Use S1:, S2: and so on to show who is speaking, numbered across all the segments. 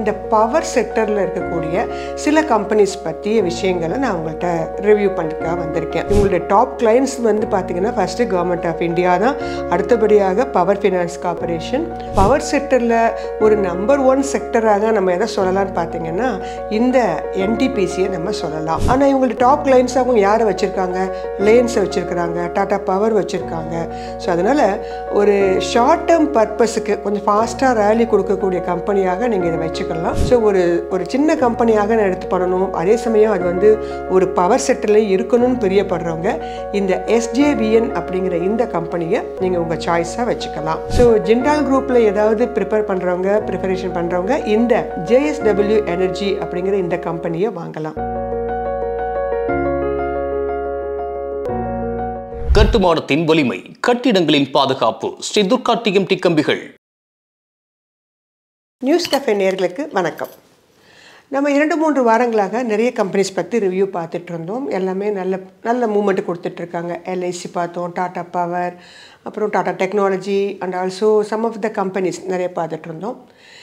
S1: இந்த பவர் செக்டரில் இருக்கக்கூடிய சில கம்பெனிஸ் பற்றிய விஷயங்களை நான் உங்கள்கிட்ட ரிவ்யூ பண்ணிருக்காக வந்திருக்கேன் உங்களுடைய டாப் கிளைண்ட்ஸ் வந்து பார்த்தீங்கன்னா ஃபஸ்ட்டு கவர்மெண்ட் ஆஃப் இந்தியா தான் அடுத்தபடியாக பவர் ஃபினான்ஸ் கார்பரேஷன் பவர் செக்டரில் ஒரு நம்பர் ஒன் செக்டராக நம்ம எதை சொல்லலாம்னு பார்த்தீங்கன்னா இந்த என்டிபிசியை நம்ம சொல்லலாம் ஆனால் இவங்களுடைய டாப் கிளைண்ட்ஸாகவும் யாரை வச்சுருக்காங்க லேன்ஸை வச்சுருக்கிறாங்க டாடா பவர் வச்சுருக்காங்க ஸோ அதனால் ஒரு ஷார்ட் டேர்ம் பர்பஸுக்கு கொஞ்சம் ஃபாஸ்ட்டாக ரேலி கொடுக்கக்கூடிய கம்பெனியாக நீங்கள் இதை வச்சுக்கலாம் ஸோ ஒரு ஒரு சின்ன கம்பெனியாக நான் எடுத்து பண்ணணும் அதே சமயம் அது வந்து ஒரு பவர் செக்டர்லேயும் இருக்கணும்னு பிரியப்படுறவங்க இந்த எஸ்ஜேவிஎன் அப்படிங்கிற இந்த கம்பெனியை நீங்கள் உங்கள் சாய்ஸாக வச்சுக்கலாம் ஸோ ஜிண்டால் குரூப்பில் ஏதாவது ப்ரிப்பேர் பண்ணுறவங்க ப்ரிப்பரேஷன் பண்ணுறவங்க இந்த ஜேஎஸ்டபிள்யூ எனர்ஜி அப்படிங்கிற இந்த கம்பெனியை வாங்கலாம்
S2: கட்டுமானத்தின் வலிமை கட்டிடங்களின் பாதுகாப்பு ஸ்ரீ துர்கா டிஎம்டி கம்பிகள்
S1: நியூஸ் கஃபே நேர்களுக்கு வணக்கம் நம்ம இரண்டு மூன்று வாரங்களாக நிறைய கம்பெனிஸ் பற்றி ரிவ்யூ பார்த்துட்டு இருந்தோம் எல்லாமே நல்ல நல்ல மூமெண்ட் கொடுத்துட்ருக்காங்க எல்ஐசி பார்த்தோம் டாடா பவர் அப்புறம் Tata technology and also some of the companies நிறைய பார்த்துட்டு இருந்தோம்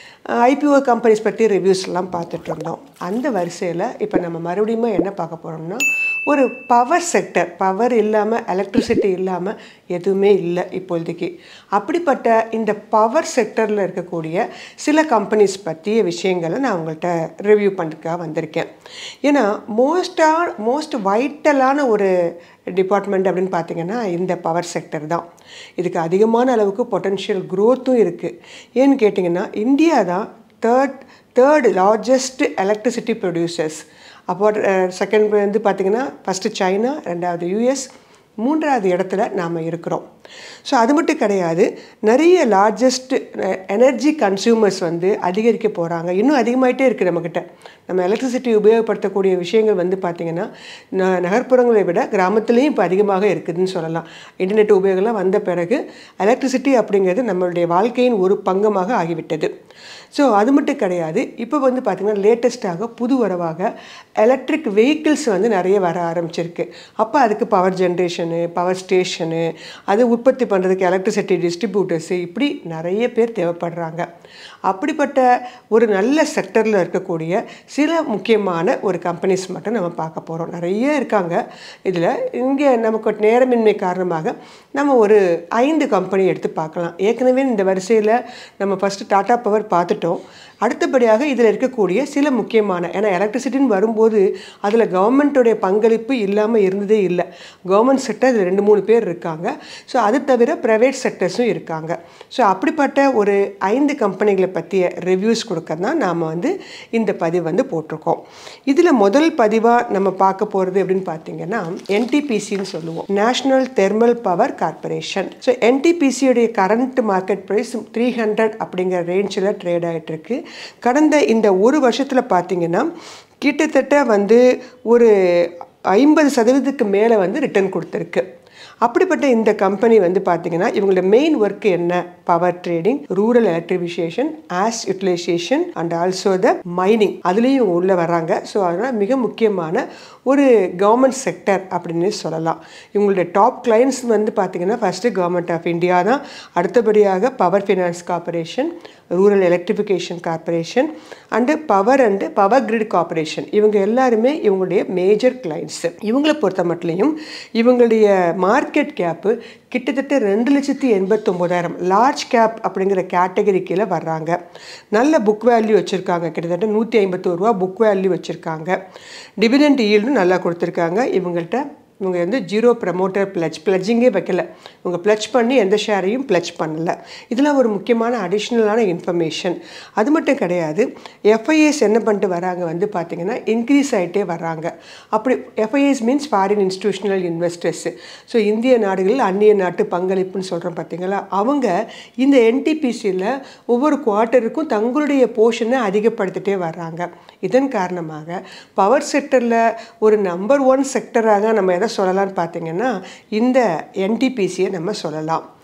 S1: ஐபிஓ கம்பெனிஸ் பற்றி ரிவ்யூஸ்லாம் பார்த்துட்டு இருந்தோம் அந்த வரிசையில் இப்போ நம்ம மறுபடியும் என்ன பார்க்க போகிறோம்னா ஒரு பவர் செக்டர் பவர் இல்லாமல் எலக்ட்ரிசிட்டி இல்லாமல் எதுவுமே இல்லை இப்பொழுதைக்கு அப்படிப்பட்ட இந்த பவர் செக்டரில் இருக்கக்கூடிய சில கம்பெனிஸ் பற்றிய விஷயங்களை நான் உங்கள்கிட்ட ரிவ்யூ பண்ணுறதுக்காக வந்திருக்கேன் ஏன்னா மோஸ்டாக மோஸ்ட் வைட்டலான ஒரு டிபார்ட்மெண்ட் அப்படின்னு பார்த்தீங்கன்னா இந்த பவர் செக்டர் தான் இதுக்கு அதிகமான அளவுக்கு பொட்டன்ஷியல் க்ரோத்தும் இருக்குது ஏன்னு கேட்டிங்கன்னா இந்தியா தான் third third largest electricity producers அப்போ செகண்ட் வந்து பார்த்திங்கன்னா ஃபஸ்ட்டு சைனா ரெண்டாவது யூஎஸ் மூன்றாவது இடத்துல நாம் இருக்கிறோம் ஸோ அது மட்டும் கிடையாது நிறைய லார்ஜஸ்ட் எனர்ஜி கன்சியூமர்ஸ் வந்து அதிகரிக்க போகிறாங்க இன்னும் அதிகமாகிட்டே இருக்குது நம்மக்கிட்ட நம்ம எலக்ட்ரிசிட்டி உபயோகப்படுத்தக்கூடிய விஷயங்கள் வந்து பார்த்திங்கன்னா ந நகர்ப்புறங்களை விட கிராமத்துலேயும் இப்போ அதிகமாக இருக்குதுன்னு சொல்லலாம் இன்டர்நெட் உபயோகம்லாம் வந்த பிறகு எலக்ட்ரிசிட்டி அப்படிங்கிறது நம்மளுடைய வாழ்க்கையின் ஒரு பங்கமாக ஆகிவிட்டது ஸோ அது மட்டும் கிடையாது இப்போ வந்து பார்த்திங்கன்னா லேட்டஸ்ட்டாக புது வரவாக எலக்ட்ரிக் வெஹிக்கிள்ஸ் வந்து நிறைய வர ஆரம்பிச்சிருக்கு அப்போ அதுக்கு பவர் ஜென்ரேஷனு பவர் ஸ்டேஷனு அது உற்பத்தி பண்ணுறதுக்கு எலக்ட்ரிசிட்டி டிஸ்ட்ரிபியூட்டர்ஸு இப்படி நிறைய பேர் தேவைப்படுறாங்க அப்படிப்பட்ட ஒரு நல்ல செக்டரில் இருக்கக்கூடிய சில முக்கியமான ஒரு கம்பெனிஸ் மட்டும் நம்ம பார்க்க போகிறோம் நிறைய இருக்காங்க இதில் இங்கே நமக்கு நேரமின்மை காரணமாக நம்ம ஒரு ஐந்து கம்பெனி எடுத்து பார்க்கலாம் ஏற்கனவே இந்த வரிசையில் நம்ம ஃபஸ்ட்டு டாடா பவர் பார்த்துட்டோம் அடுத்தபடியாக இதில் இருக்கக்கூடிய சில முக்கியமான ஏன்னா எலக்ட்ரிசிட்டின்னு வரும்போது அதில் கவர்மெண்ட்டுடைய பங்களிப்பு இல்லாமல் இருந்ததே இல்லை கவர்மெண்ட் செக்டர் இதில் ரெண்டு மூணு பேர் இருக்காங்க ஸோ அது தவிர ப்ரைவேட் செக்டர்ஸும் இருக்காங்க ஸோ அப்படிப்பட்ட ஒரு ஐந்து கம்பெனிகளை பற்றிய ரிவ்யூஸ் கொடுக்க தான் நாம் வந்து இந்த பதிவு வந்து போட்டிருக்கோம் இதில் முதல் பதிவாக நம்ம பார்க்க போகிறது அப்படின்னு பார்த்தீங்கன்னா என்டிபிசின்னு சொல்லுவோம் national thermal power corporation so என்டிபிசியுடைய current market price three hundred அப்படிங்கிற ரேஞ்சில் ட்ரேட் ஆகிட்டு இருக்கு கடந்த இந்த ஒரு வருஷத்தில் பார்த்தீங்கன்னா கிட்டத்தட்ட வந்து ஒரு ஐம்பது சதவீதத்துக்கு மேலே வந்து ரிட்டர்ன் கொடுத்துருக்கு அப்படிப்பட்ட இந்த கம்பெனி வந்து பார்த்தீங்கன்னா இவங்களோட மெயின் ஒர்க் என்ன power trading rural electrification as utilization and also the mining அதுலேயும் இவங்க உள்ளே வராங்க ஸோ அதனால் மிக முக்கியமான ஒரு கவர்மெண்ட் செக்டர் அப்படின்னு சொல்லலாம் இவங்களுடைய டாப் கிளைண்ட்ஸ் வந்து பார்த்தீங்கன்னா ஃபஸ்ட்டு கவர்மெண்ட் ஆஃப் இந்தியா தான் அடுத்தபடியாக power finance corporation rural electrification corporation and power and power grid corporation இவங்க எல்லாருமே இவங்களுடைய மேஜர் கிளைண்ட்ஸு இவங்களை பொறுத்த மட்டும் இவங்களுடைய மார்க்கெட் கேப்பு கிட்டத்தட்ட ரெண்டு லட்சத்தி எண்பத்தொம்போதாயிரம் லார்ஜ் கேப் அப்படிங்கிற கேட்டகரி கீழே வர்றாங்க நல்ல புக் வேல்யூ வச்சுருக்காங்க கிட்டத்தட்ட நூற்றி ஐம்பத்தோரு ரூபா புக் வேல்யூ வச்சுருக்காங்க டிவிடெண்ட் ஈல்டும் நல்லா கொடுத்துருக்காங்க இவங்கள்ட்ட இவங்க வந்து ஜீரோ ப்ரமோட்டர் பிளச் பிளட்ஜிங்கே வைக்கல இவங்க பிளச் பண்ணி எந்த ஷேரையும் பிளச் பண்ணல இதெல்லாம் ஒரு முக்கியமான அடிஷ்னலான இன்ஃபர்மேஷன் அது மட்டும் கிடையாது எஃப்ஐஎஸ் என்ன பண்ணிட்டு வராங்க வந்து பார்த்திங்கன்னா இன்க்ரீஸ் ஆகிட்டே வராங்க அப்படி FIs means foreign institutional investors so இந்திய நாடுகளில் அந்நிய நாட்டு பங்களிப்புன்னு சொல்கிறோம் பார்த்தீங்களா அவங்க இந்த என்டிபிசியில் ஒவ்வொரு குவார்ட்டருக்கும் தங்களுடைய போர்ஷனை அதிகப்படுத்திட்டே வர்றாங்க இதன் காரணமாக பவர் செக்டரில் ஒரு நம்பர் ஒன் செக்டராக நம்ம எதை சொல்லலாம்னு பார்த்தீங்கன்னா இந்த என்டிபிசியை நம்ம சொல்லலாம்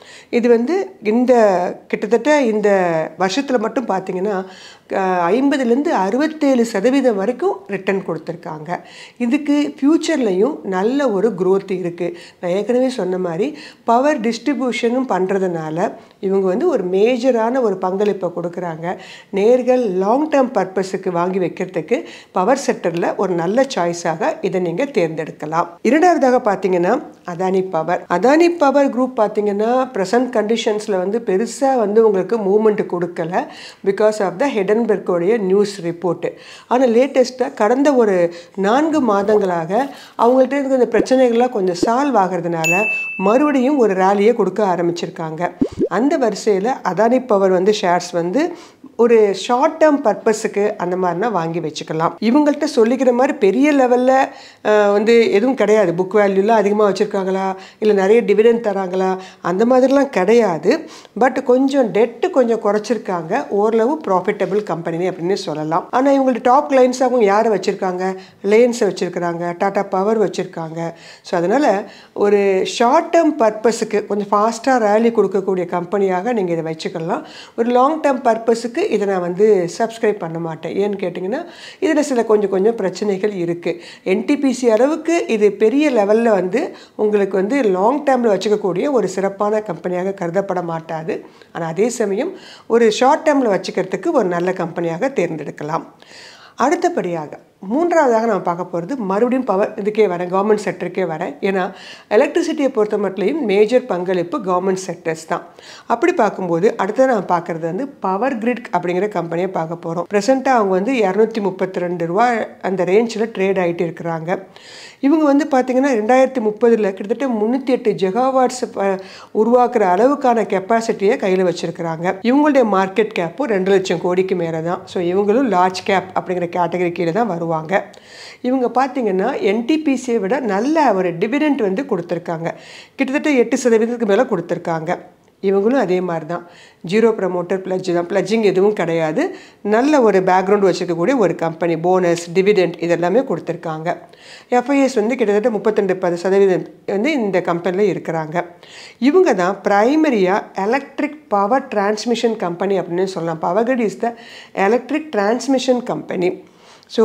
S1: இது வந்து இந்த கிட்டத்தட்ட இந்த வருஷத்தில் மட்டும் பார்த்தீங்கன்னா ஐம்பதுலேருந்து அறுபத்தேழு சதவீதம் வரைக்கும் ரிட்டர்ன் கொடுத்துருக்காங்க இதுக்கு ஃப்யூச்சர்லையும் நல்ல ஒரு growth இருக்குது நான் ஏற்கனவே சொன்ன மாதிரி பவர் டிஸ்ட்ரிபியூஷனும் பண்ணுறதுனால இவங்க வந்து ஒரு மேஜரான ஒரு பங்களிப்பை கொடுக்குறாங்க நேர்கள் லாங் டேர்ம் பர்பஸுக்கு வாங்கி வைக்கிறதுக்கு பவர் செக்டரில் ஒரு நல்ல சாய்ஸாக இதை நீங்கள் தேர்ந்தெடுக்கலாம் இரண்டாவதாக பார்த்தீங்கன்னா Adani power Adani power group பார்த்தீங்கன்னா ப்ரெசன்ட் கண்டிஷன்ஸில் வந்து பெருசாக வந்து உங்களுக்கு மூவ்மெண்ட் கொடுக்கல பிகாஸ் ஆஃப் த ஹெடன்பெர்க்கோடைய நியூஸ் ரிப்போர்ட்டு ஆனால் லேட்டஸ்ட்டாக கடந்த ஒரு நான்கு மாதங்களாக அவங்கள்ட்ட இருக்க இந்த பிரச்சனைகள்லாம் கொஞ்சம் சால்வ் ஆகிறதுனால மறுபடியும் ஒரு ரேலியை கொடுக்க ஆரம்பிச்சிருக்காங்க அந்த வரிசையில் அதானி பவர் வந்து ஷேர்ஸ் வந்து ஒரு ஷார்ட் டேர்ம் பர்பஸுக்கு அந்த மாதிரினா வாங்கி வச்சுக்கலாம் இவங்கள்ட்ட சொல்லிக்கிற மாதிரி பெரிய லெவலில் வந்து எதுவும் கிடையாது புக் வேல்யூலாம் அதிகமாக வச்சுருக்காங்களா இல்லை நிறைய டிவிடெண்ட் தராங்களா அந்த மாதிரிலாம் கிடையாது பட் கொஞ்சம் டெட்டு கொஞ்சம் குறைச்சிருக்காங்க ஓரளவு ப்ராஃபிட்டபிள் கம்பெனி அப்படின்னு சொல்லலாம் ஆனால் இவங்கள்ட்ட டாப் கிளைண்ட்ஸாகவும் யாரை வச்சுருக்காங்க லேன்ஸை வச்சுருக்கிறாங்க டாடா பவர் வச்சுருக்காங்க ஸோ அதனால் ஒரு ஷார்ட் டேர்ம் பர்பஸுக்கு கொஞ்சம் ஃபாஸ்ட்டாக ரேலி கொடுக்கக்கூடிய கம்பெனியாக நீங்கள் இதை வச்சுக்கலாம் ஒரு லாங் டேர்ம் பர்பஸுக்கு இதை நான் வந்து சப்ஸ்கிரைப் பண்ண மாட்டேன் ஏன்னு கேட்டிங்கன்னா இதில் சில கொஞ்சம் கொஞ்சம் பிரச்சனைகள் இருக்குது என்டிபிசி அளவுக்கு இது பெரிய லெவலில் வந்து உங்களுக்கு வந்து லாங் டேர்மில் வச்சுக்கக்கூடிய ஒரு சிறப்பான கம்பெனியாக கருதப்பட மாட்டாது ஆனால் அதே சமயம் ஒரு ஷார்ட் டேர்மில் வச்சுக்கிறதுக்கு ஒரு நல்ல கம்பெனியாக தேர்ந்தெடுக்கலாம் அடுத்தபடியாக மூன்றாவதாக நம்ம பார்க்க போகிறது மறுபடியும் பவர் இதுக்கே வரேன் கவர்மெண்ட் செக்டருக்கே வரேன் ஏன்னா எலக்ட்ரிசிட்டியை பொறுத்த மட்டும் மேஜர் பங்களிப்பு கவர்மெண்ட் செக்டர்ஸ் தான் அப்படி பார்க்கும்போது அடுத்தது நம்ம பார்க்குறது வந்து பவர் கிரிட் அப்படிங்கிற கம்பெனியை பார்க்க போகிறோம் ப்ரெசெண்ட்டாக அவங்க வந்து இரநூத்தி முப்பத்தி ரெண்டு ரூபா அந்த ரேஞ்சில் ட்ரேட் ஆகிட்டு இருக்கிறாங்க இவங்க வந்து பார்த்திங்கன்னா ரெண்டாயிரத்தி முப்பதில் கிட்டத்தட்ட முந்நூற்றி எட்டு ஜெகாவாட்ஸ் உருவாக்குற அளவுக்கான கெப்பாசிட்டியை கையில் வச்சுருக்கிறாங்க இவங்களுடைய மார்க்கெட் கேப்பும் ரெண்டு லட்சம் கோடிக்கு மேலே தான் ஸோ இவங்களும் லார்ஜ் கேப் அப்படிங்கிற கேட்டகரி கீழே தான் வருவாங்க இவங்க பார்த்தீங்கன்னா என்டிபிசியை விட நல்ல ஒரு டிவிடெண்ட் வந்து கொடுத்துருக்காங்க கிட்டத்தட்ட எட்டு சதவீதத்துக்கு மேலே கொடுத்துருக்காங்க இவங்களும் அதே மாதிரி தான் ஜீரோ ப்ரமோட்டர் பிளட்ஜ் தான் பிளட்ஜிங் எதுவும் கிடையாது நல்ல ஒரு பேக்ரவுண்ட் வச்சுருக்கக்கூடிய ஒரு கம்பெனி போனஸ் டிவிடெண்ட் இதெல்லாமே கொடுத்துருக்காங்க எஃப்ஐஎஸ் வந்து கிட்டத்தட்ட முப்பத்தெண்டு பது சதவீதம் வந்து இந்த கம்பெனியில் இருக்கிறாங்க இவங்க தான் ப்ரைமரியாக எலக்ட்ரிக் பவர் டிரான்ஸ்மிஷன் கம்பெனி அப்படின்னு சொல்லலாம் power grid is the electric transmission company so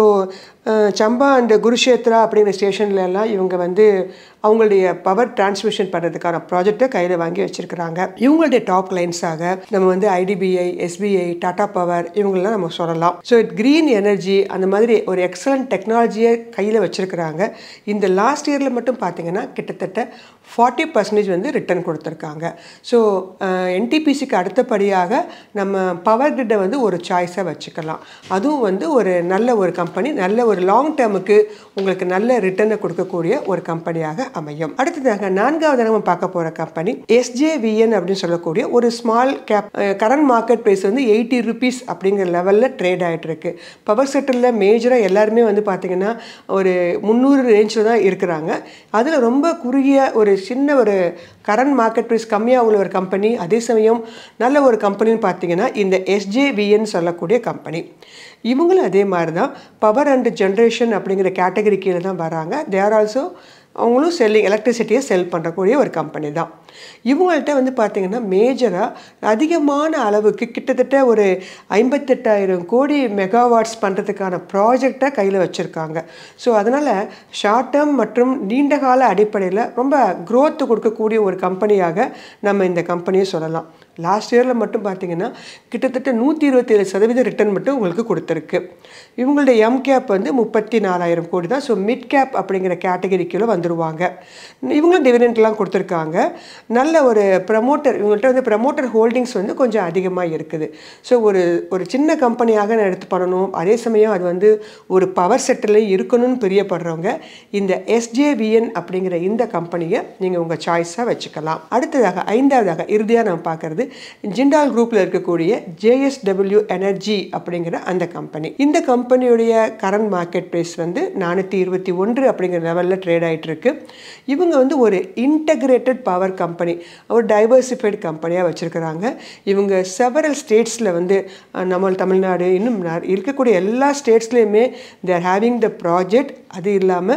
S1: Chamba and Kurukshetra அப்படிங்கிற ஸ்டேஷன்ல எல்லாம் இவங்க வந்து அவங்களுடைய பவர் டிரான்ஸ்மிஷன் பண்ணுறதுக்கான ப்ராஜெக்டை கையில் வாங்கி வச்சுருக்கிறாங்க இவங்களுடைய டாப் லைன்ஸாக நம்ம வந்து ஐடிபிஐ எஸ்பிஐ டாடா பவர் இவங்களெல்லாம் நம்ம சொல்லலாம் ஸோ க்ரீன் எனர்ஜி அந்த மாதிரி ஒரு எக்ஸலண்ட் டெக்னாலஜியை கையில் வச்சுருக்கிறாங்க இந்த லாஸ்ட் இயரில் மட்டும் பார்த்தீங்கன்னா கிட்டத்தட்ட ஃபார்ட்டி பர்சன்டேஜ் வந்து ரிட்டர்ன் கொடுத்துருக்காங்க ஸோ என்டிபிசிக்கு அடுத்தபடியாக நம்ம பவர் கிரிட்டை வந்து ஒரு சாய்ஸாக வச்சுக்கலாம் அதுவும் வந்து ஒரு நல்ல ஒரு கம்பெனி நல்ல ஒரு லாங் டேர்முக்கு உங்களுக்கு நல்ல ரிட்டர்னை கொடுக்கக்கூடிய ஒரு கம்பெனியாக அமையும் அடுத்ததாக நான்காவது நம்ம பார்க்க போகிற கம்பெனி எஸ்ஜேவிஎன் அப்படின்னு சொல்லக்கூடிய ஒரு small cap current market price வந்து எயிட்டி ருபீஸ் அப்படிங்கிற லெவலில் ட்ரேட் ஆகிட்டு இருக்கு பவர் செக்டரில் மேஜராக எல்லாருமே வந்து பார்த்திங்கன்னா ஒரு முந்நூறு ரேஞ்சில் தான் இருக்கிறாங்க அதில் ரொம்ப குறுகிய ஒரு சின்ன ஒரு கரண்ட் மார்க்கெட் ப்ரைஸ் கம்மியாக உள்ள ஒரு கம்பெனி அதே சமயம் நல்ல ஒரு கம்பெனின்னு பார்த்தீங்கன்னா இந்த எஸ்ஜேவிஎன் சொல்லக்கூடிய கம்பெனி இவங்களும் அதே மாதிரி தான் பவர் அண்ட் ஜென்ரேஷன் அப்படிங்கிற கேட்டகரி கீழே தான் வராங்க தே ஆர் ஆல்சோ அவங்களும் செல்லிங் எலக்ட்ரிசிட்டியை செல் பண்ணுறக்கூடிய ஒரு கம்பெனி தான் இவங்கள்ட்ட வந்து பார்த்திங்கன்னா மேஜராக அதிகமான அளவுக்கு கிட்டத்தட்ட ஒரு ஐம்பத்தெட்டாயிரம் கோடி மெகாவாட்ஸ் பண்ணுறதுக்கான ப்ராஜெக்டை கையில் வச்சுருக்காங்க ஸோ அதனால் ஷார்ட் டேர்ம் மற்றும் நீண்ட கால அடிப்படையில் ரொம்ப growth கொடுக்கக்கூடிய ஒரு கம்பெனியாக நம்ம இந்த கம்பெனியை சொல்லலாம் லாஸ்ட் இயரில் மட்டும் பார்த்தீங்கன்னா கிட்டத்தட்ட நூற்றி இருபத்தேழு சதவீத ரிட்டர்ன் மட்டும் உங்களுக்கு கொடுத்துருக்கு இவங்களுடைய எம் கேப் வந்து முப்பத்தி நாலாயிரம் கோடி தான் ஸோ மிட் கேப் அப்படிங்கிற கேட்டகரிக்குள்ளே வந்துருவாங்க இவங்களும் டிவிடெண்ட்லாம் கொடுத்துருக்காங்க நல்ல ஒரு ப்ரமோட்டர் இவங்கள்ட்ட வந்து ப்ரமோட்டர் ஹோல்டிங்ஸ் வந்து கொஞ்சம் அதிகமாக இருக்குது ஸோ ஒரு ஒரு சின்ன கம்பெனியாக நான் எடுத்து பண்ணணும் அதே சமயம் அது வந்து ஒரு பவர் செக்டர்லேயும் இருக்கணும்னு பிரியப்படுறவங்க இந்த எஸ்ஜேவிஎன் அப்படிங்கிற இந்த கம்பெனியை நீங்கள் உங்கள் சாய்ஸாக வச்சுக்கலாம் அடுத்ததாக ஐந்தாவதாக இறுதியாக நம்ம பார்க்குறது ஜிண்டால் குரூப்பில் இருக்கக்கூடிய ஜேஎஸ்டபிள்யூ எனர்ஜி அப்படிங்கிற அந்த கம்பெனி இந்த கம்பெனியுடைய கரண்ட் மார்க்கெட் ப்ரைஸ் வந்து நானூற்றி இருபத்தி ஒன்று அப்படிங்கிற லெவலில் ட்ரேட் ஆகிட்டு இருக்கு இவங்க வந்து ஒரு இன்டகிரேட்டட் பவர் கம்பெனி ஒரு டைவர்சிஃபைடு கம்பெனியாக வச்சுருக்கிறாங்க இவங்க செவரல் ஸ்டேட்ஸில் வந்து அஹ், நம்ம தமிழ்நாடு இன்னும் நா- இருக்கக்கூடிய எல்லா ஸ்டேட்ஸ்லேயுமே தேர் ஹேவிங் த ப்ராஜெக்ட் அது இல்லாமல்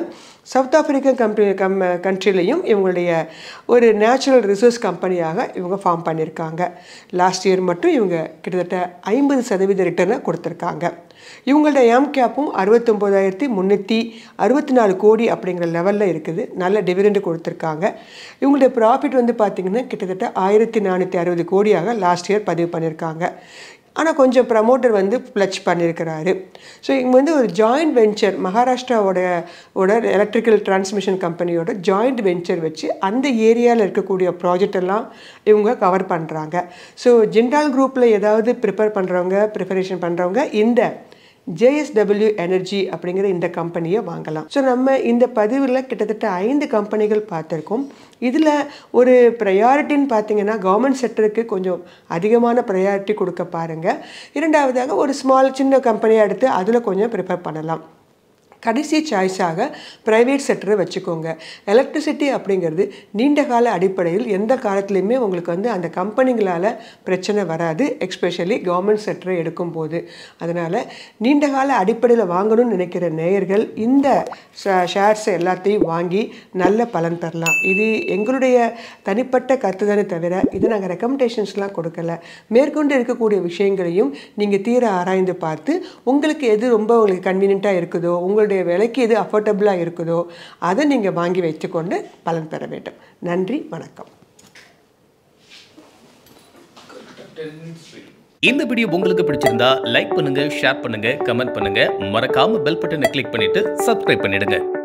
S1: சவுத் ஆப்பிரிக்கன் கம்பெனி கம் கண்ட்ரிலையும் இவங்களுடைய ஒரு நேச்சுரல் ரிசோர்ஸ் கம்பெனியாக இவங்க ஃபார்ம் பண்ணியிருக்காங்க லாஸ்ட் இயர் மட்டும் இவங்க கிட்டத்தட்ட ஐம்பது சதவீத ரிட்டர்னை கொடுத்துருக்காங்க இவங்களோட எம் கேப்பும் அறுபத்தொம்போதாயிரத்தி முந்நூற்றி அறுபத்தி நாலு கோடி அப்படிங்கிற லெவலில் இருக்குது நல்ல டிவிடெண்டு கொடுத்துருக்காங்க இவங்களுடைய ப்ராஃபிட் வந்து பார்த்திங்கன்னா கிட்டத்தட்ட ஆயிரத்தி நானூற்றி அறுபது கோடியாக லாஸ்ட் இயர் பதிவு பண்ணியிருக்காங்க ஆனால் கொஞ்சம் ப்ரமோட்டர் வந்து ப்ளச் பண்ணியிருக்கிறாரு ஸோ இங்கே வந்து ஒரு ஜாயிண்ட் வெஞ்சர் மகாராஷ்டிராவோட ஓட எலக்ட்ரிக்கல் டிரான்ஸ்மிஷன் கம்பெனியோட ஜாயிண்ட் வெஞ்சர் வச்சு அந்த ஏரியாவில் இருக்கக்கூடிய ப்ராஜெக்ட் எல்லாம் இவங்க கவர் பண்ணுறாங்க ஸோ ஜிண்டால் குரூப்பில் ஏதாவது ப்ரிப்பேர் பண்ணுறவங்க ப்ரிப்பரேஷன் பண்ணுறவங்க இந்த ஜேஎஸ்டபிள்யூ எனர்ஜி அப்படிங்கிற இந்த கம்பெனியை வாங்கலாம் ஸோ நம்ம இந்த பதிவில் கிட்டத்தட்ட ஐந்து கம்பெனிகள் பார்த்துருக்கோம் இதில் ஒரு ப்ரையாரிட்டின்னு பார்த்தீங்கன்னா கவர்மெண்ட் செக்டருக்கு கொஞ்சம் அதிகமான ப்ரையாரிட்டி கொடுக்க பாருங்கள் இரண்டாவதாக ஒரு ஸ்மால் சின்ன கம்பெனியாக எடுத்து அதில் கொஞ்சம் ப்ரிப்பேர் பண்ணலாம் கடைசி சாய்ஸாக ப்ரைவேட் செக்டரை வச்சுக்கோங்க எலக்ட்ரிசிட்டி அப்படிங்கிறது நீண்ட கால அடிப்படையில் எந்த காலத்துலேயுமே உங்களுக்கு வந்து அந்த கம்பெனிங்களால் பிரச்சனை வராது எக்ஸ்பெஷலி கவர்மெண்ட் செக்டரை எடுக்கும்போது அதனால் நீண்ட கால அடிப்படையில் வாங்கணும்னு நினைக்கிற நேயர்கள் இந்த ஷேர்ஸை எல்லாத்தையும் வாங்கி நல்ல பலன் பெறலாம் இது எங்களுடைய தனிப்பட்ட கருத்து தானே தவிர இது நாங்கள் ரெக்கமெண்டேஷன்ஸ்லாம் கொடுக்கல மேற்கொண்டு இருக்கக்கூடிய விஷயங்களையும் நீங்கள் தீர ஆராய்ந்து பார்த்து உங்களுக்கு எது ரொம்ப உங்களுக்கு கன்வீனியண்ட்டாக இருக்குதோ உங்களுடைய விலைக்கு எது அஃபோர்டபுளாக இருக்குதோ அதை நீங்கள் வாங்கி வைத்துக்கொண்டு பலன் பெற வேண்டும் நன்றி வணக்கம்
S2: இந்த வீடியோ உங்களுக்கு பிடிச்சிருந்தா லைக் பண்ணுங்க ஷேர் பண்ணுங்க கமெண்ட் பண்ணுங்க மறக்காம பெல் பட்டனை கிளிக் பண்ணிட்டு சப்ஸ்கிரைப் பண்ணிடுங்க